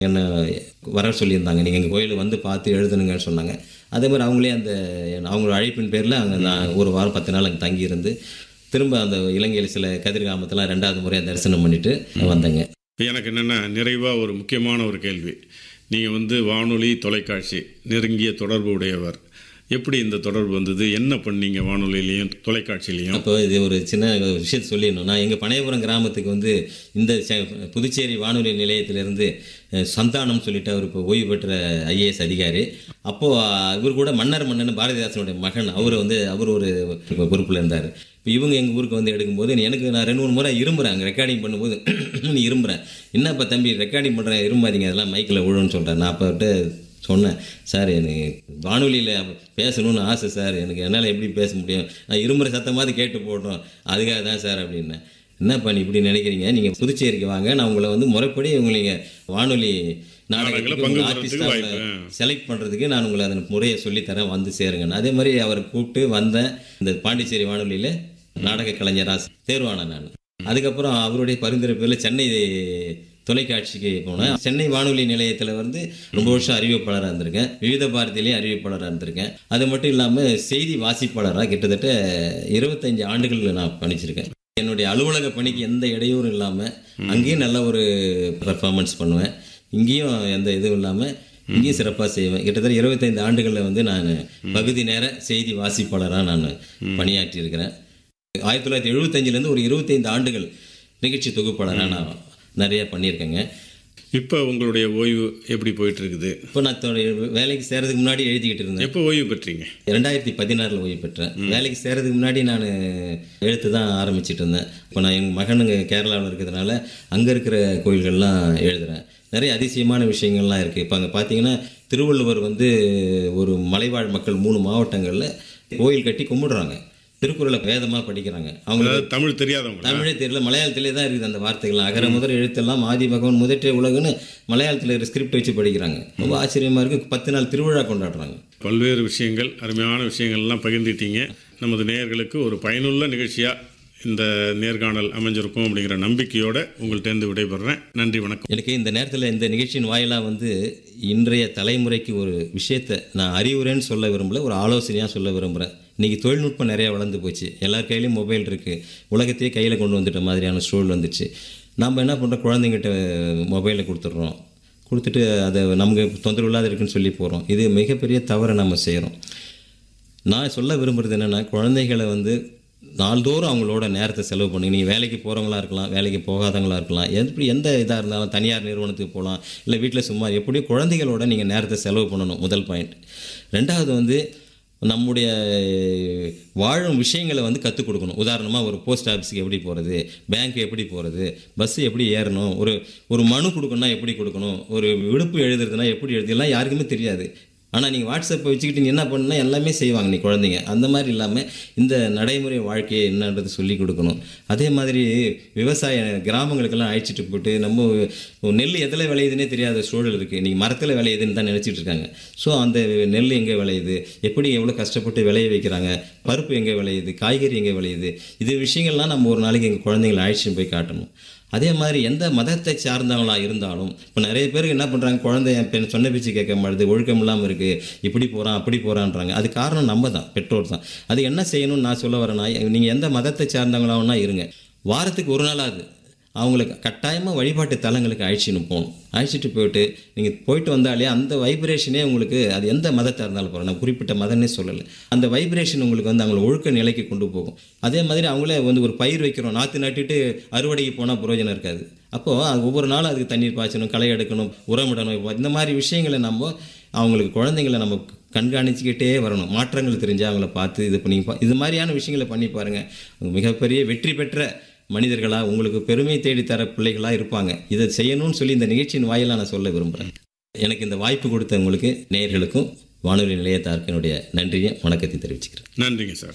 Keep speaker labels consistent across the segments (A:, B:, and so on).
A: என்ன வர சொல்லியிருந்தாங்க நீங்கள் எங்கள் கோயிலுக்கு வந்து பார்த்து எழுதணுங்கன்னு சொன்னாங்க அதே மாதிரி அவங்களே அந்த அவங்களோட அழைப்பின் பேரில் அங்கே நான் ஒரு வாரம் பத்து நாள் அங்கே தங்கியிருந்து திரும்ப அந்த இலங்கையில் சில கதிர்காமத்தெல்லாம் ரெண்டாவது முறையாக தரிசனம் பண்ணிட்டு வந்தேங்க
B: எனக்கு என்னென்னா நிறைவாக ஒரு முக்கியமான ஒரு கேள்வி நீங்கள் வந்து வானொலி தொலைக்காட்சி நெருங்கிய தொடர்பு உடையவர் எப்படி இந்த தொடர்பு வந்தது என்ன பண்ணீங்க வானொலியிலையும் தொலைக்காட்சியிலையும்
A: அப்போ இது ஒரு சின்ன விஷயத்தை சொல்லிடணும் நான் எங்கள் பனையபுரம் கிராமத்துக்கு வந்து இந்த செ- புதுச்சேரி வானொலி நிலையத்திலிருந்து அஹ், சந்தானம் சொல்லிட்டு அவர் இப்போ ஓய்வு பெற்ற ஐஏஎஸ் அதிகாரி அப்போது இவர் கூட மன்னர் மன்னன் பாரதிதாசனுடைய மகன் அவர் வந்து அவர் ஒரு பொறுப்பில் இருந்தார் இப்போ இவங்க எங்கள் ஊருக்கு வந்து எடுக்கும்போது எனக்கு நான் ரெண்டு மூணு முறை இரும்புறேன் அங்கே ரெக்கார்டிங் பண்ணும்போது நீ இரும்புறேன் என்னப்பா தம்பி ரெக்கார்டிங் பண்ணுறேன் இரும்பாதீங்க அதெல்லாம் மைக்கில் விழுன்னு சொல்கிறேன் நான் அப்போ சொன்னேன் சார் எனக்கு வானொலியில் பேசணும்னு ஆசை சார் எனக்கு என்னால் எப்படி பேச முடியும் நான் இருமுறை சத்தமாவது கேட்டு போட்டோம் அதுக்காக தான் சார் அப்படின்னேன் என்னப்பா நீ இப்படி நினைக்கிறீங்க நீங்கள் புதுச்சேரிக்கு வாங்க நான் உங்களை வந்து முறைப்படி உங்களை வானொலி
B: நாடகத்துல
A: நாடகத்துக்கு
B: பங்கு
A: உங்களை
B: பெறதுக்கு
A: ஆர்டிஸ்டாக
B: வாய்ப்பு.
A: செலக்ட் பண்ணுறதுக்கு நான் உங்களை அதன் முறையை சொல்லித்தரேன் வந்து சேருங்கன்னு அதே மாதிரி அவரை கூப்பிட்டு வந்தேன் இந்த பாண்டிச்சேரி வானொலியில் நாடக கலைஞராக தேர்வானேன் நான் அதுக்கப்புறம் அவருடைய பரிந்துரை பேரில் சென்னை தொலைக்காட்சிக்கு போனேன் சென்னை வானொலி நிலையத்தில் வந்து ரொம்ப வருஷம் அறிவிப்பாளராக இருந்திருக்கேன் விவித பாரதியிலையும் அறிவிப்பாளராக இருந்திருக்கேன் அது மட்டும் இல்லாமல் செய்தி வாசிப்பாளராக கிட்டத்தட்ட இருபத்தஞ்சு ஆண்டுகள் நான் பணிச்சிருக்கேன் என்னுடைய அலுவலக பணிக்கு எந்த இடையூறும் இல்லாமல் அங்கேயும் நல்ல ஒரு பெர்ஃபார்மன்ஸ் பண்ணுவேன் இங்கேயும் எந்த இதுவும் இல்லாமல் இங்கேயும் சிறப்பாக செய்வேன் கிட்டத்தட்ட இருபத்தைந்து ஆண்டுகளில் வந்து நான் பகுதி நேர செய்தி வாசிப்பாளராக நான் பணியாற்றி இருக்கிறேன் ஆயிரத்தி தொள்ளாயிரத்தி எழுபத்தஞ்சிலேருந்து ஒரு இருபத்தைந்து ஆண்டுகள் நிகழ்ச்சி தொகுப்பாளராக நான் நிறைய பண்ணியிருக்கேங்க
B: இப்போ உங்களுடைய ஓய்வு எப்படி போயிட்டு இருக்குது
A: இப்போ நான் தொ- வேலைக்கு சேர்றதுக்கு முன்னாடி எழுதிக்கிட்டு இருந்தேன்
B: எப்போ ஓய்வு பெற்றீங்க
A: ரெண்டாயிரத்தி பதினாறில் ஓய்வு பெற்றேன் வேலைக்கு சேர்றதுக்கு முன்னாடி நான் எழுத்து தான் ஆரம்பிச்சிட்டு இருந்தேன் இப்போ நான் எங்கள் மகனுங்க கேரளாவில் இருக்கிறதுனால அங்கே இருக்கிற கோயில்கள்லாம் எழுதுகிறேன் நிறைய அதிசயமான விஷயங்கள்லாம் இருக்குது இப்போ அங்கே பார்த்தீங்கன்னா திருவள்ளுவர் வந்து ஒரு மலைவாழ் மக்கள் மூணு மாவட்டங்களில் கோயில் கட்டி கும்பிடுறாங்க திருக்குறளை வேதமாக படிக்கிறாங்க அவங்களுக்கு
B: அதாவது தமிழ் தெரியாதவங்க
A: தமிழே தெரியல மலையாளத்திலே தான் இருக்குது அந்த வார்த்தைகள் அகர முதல் எழுத்தெல்லாம் ஆதி பகவான் முதற்றே உலகுன்னு மலையாளத்தில் ஒரு ஸ்கிரிப்ட் வச்சு படிக்கிறாங்க ரொம்ப ஆச்சரியமாக இருக்குது பத்து நாள் திருவிழா கொண்டாடுறாங்க
B: பல்வேறு விஷயங்கள் அருமையான விஷயங்கள்லாம் பகிர்ந்துட்டீங்க நமது நேயர்களுக்கு ஒரு பயனுள்ள நிகழ்ச்சியாக இந்த நேர்காணல் அமைஞ்சிருக்கும் அப்படிங்கிற நம்பிக்கையோட உங்கள்கிட்டேருந்து விடைபெறுறேன் நன்றி வணக்கம்
A: எனக்கு இந்த நேரத்தில் இந்த நிகழ்ச்சியின் வாயிலாக வந்து இன்றைய தலைமுறைக்கு ஒரு விஷயத்தை நான் அறிவுரைன்னு சொல்ல விரும்பல ஒரு ஆலோசனையாக சொல்ல விரும்புகிறேன் இன்றைக்கி தொழில்நுட்பம் நிறையா வளர்ந்து போச்சு எல்லார் கையிலையும் மொபைல் இருக்குது உலகத்தையே கையில் கொண்டு வந்துட்ட மாதிரியான சூழல் வந்துச்சு நம்ம என்ன பண்ணுறோம் குழந்தைங்கிட்ட மொபைலை கொடுத்துட்றோம் கொடுத்துட்டு அதை நமக்கு தொந்தரவு இல்லாத இருக்குன்னு சொல்லி போகிறோம் இது மிகப்பெரிய தவறை நம்ம செய்கிறோம் நான் சொல்ல விரும்புகிறது என்னென்னா குழந்தைகளை வந்து நாள்தோறும் அவங்களோட நேரத்தை செலவு பண்ணுங்க நீங்கள் வேலைக்கு போகிறவங்களா இருக்கலாம் வேலைக்கு போகாதவங்களா இருக்கலாம் எப்படி எந்த இதாக இருந்தாலும் தனியார் நிறுவனத்துக்கு போகலாம் இல்லை வீட்டில் சும்மா எப்படியும் குழந்தைகளோட நீங்கள் நேரத்தை செலவு பண்ணணும் முதல் பாயிண்ட் ரெண்டாவது வந்து நம்முடைய வாழும் விஷயங்களை வந்து கற்றுக் கொடுக்கணும் உதாரணமாக ஒரு போஸ்ட் ஆஃபீஸுக்கு எப்படி போகிறது பேங்க் எப்படி போகிறது பஸ்ஸு எப்படி ஏறணும் ஒரு ஒரு மனு கொடுக்கணும்னா எப்படி கொடுக்கணும் ஒரு விடுப்பு எழுதுறதுனா எப்படி எழுதலாம் யாருக்குமே தெரியாது ஆனால் நீங்கள் வாட்ஸ்அப்பை வச்சுக்கிட்டு நீ என்ன பண்ணா எல்லாமே செய்வாங்க நீ குழந்தைங்க அந்த மாதிரி இல்லாமல் இந்த நடைமுறை வாழ்க்கையை என்னன்றது சொல்லி கொடுக்கணும் அதே மாதிரி விவசாய கிராமங்களுக்கெல்லாம் அழைச்சிட்டு போயிட்டு நம்ம நெல் எதில் விளையுதுன்னே தெரியாத சூழல் இருக்குது நீங்கள் மரத்தில் விளையுதுன்னு தான் நினச்சிட்டு இருக்காங்க ஸோ அந்த நெல் எங்கே விளையுது எப்படி எவ்வளோ கஷ்டப்பட்டு விளைய வைக்கிறாங்க பருப்பு எங்கே விளையுது காய்கறி எங்கே விளையுது இது விஷயங்கள்லாம் நம்ம ஒரு நாளைக்கு எங்கள் குழந்தைங்களை அழைச்சிட்டு போய் காட்டணும் அதே மாதிரி எந்த மதத்தை சார்ந்தவங்களா இருந்தாலும் இப்போ நிறைய பேருக்கு என்ன பண்ணுறாங்க குழந்தை என் பெண் சொன்ன பேச்சு கேட்க மாட்டுது ஒழுக்கம் இல்லாமல் இருக்குது இப்படி போகிறான் அப்படி போகிறான்றாங்க அது காரணம் நம்ம தான் பெற்றோர் தான் அது என்ன செய்யணும்னு நான் சொல்ல வரேன்னா நீங்கள் எந்த மதத்தை சார்ந்தவங்களாவுன்னா இருங்க வாரத்துக்கு ஒரு நாளாவது அவங்களுக்கு கட்டாயமாக வழிபாட்டு தலங்களுக்கு அழைச்சின்னு போகணும் அழைச்சிட்டு போயிட்டு நீங்கள் போயிட்டு வந்தாலே அந்த வைப்ரேஷனே உங்களுக்கு அது எந்த மதத்தை இருந்தாலும் போகிறோம் நான் குறிப்பிட்ட மதம்னே சொல்லலை அந்த வைப்ரேஷன் உங்களுக்கு வந்து அவங்கள ஒழுக்க நிலைக்கு கொண்டு போகும் அதே மாதிரி அவங்களே வந்து ஒரு பயிர் வைக்கிறோம் நாற்று நட்டுட்டு அறுவடைக்கு போனால் பிரயோஜனம் இருக்காது அப்போது அது ஒவ்வொரு நாளும் அதுக்கு தண்ணீர் பாய்ச்சணும் களை எடுக்கணும் உரமிடணும் இந்த மாதிரி விஷயங்களை நம்ம அவங்களுக்கு குழந்தைங்களை நம்ம கண்காணிச்சுக்கிட்டே வரணும் மாற்றங்கள் தெரிஞ்சு அவங்கள பார்த்து இது பண்ணி பா- இது மாதிரியான விஷயங்களை பண்ணி பாருங்கள் மிகப்பெரிய வெற்றி பெற்ற மனிதர்களாக உங்களுக்கு பெருமை தேடி தர பிள்ளைகளாக இருப்பாங்க இதை செய்யணும்னு சொல்லி இந்த நிகழ்ச்சியின் வாயிலாக நான் சொல்ல விரும்புகிறேன் எனக்கு இந்த வாய்ப்பு கொடுத்த உங்களுக்கு நேயர்களுக்கும் வானொலி நிலையத்தாருக்கு என்னுடைய நன்றியை வணக்கத்தை தெரிவிச்சுக்கிறேன்
B: நன்றிங்க சார்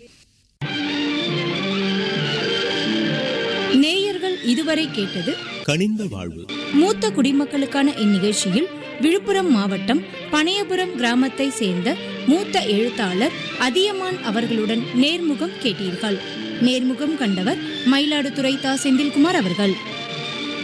C: நேயர்கள் இதுவரை கேட்டது
D: கனிந்த வாழ்வு
C: மூத்த குடிமக்களுக்கான இந்நிகழ்ச்சியில் விழுப்புரம் மாவட்டம் பனையபுரம் கிராமத்தை சேர்ந்த மூத்த எழுத்தாளர் அதியமான் அவர்களுடன் நேர்முகம் கேட்டீர்கள் நேர்முகம் கண்டவர் மயிலாடுதுறை தா செந்தில்குமார் அவர்கள்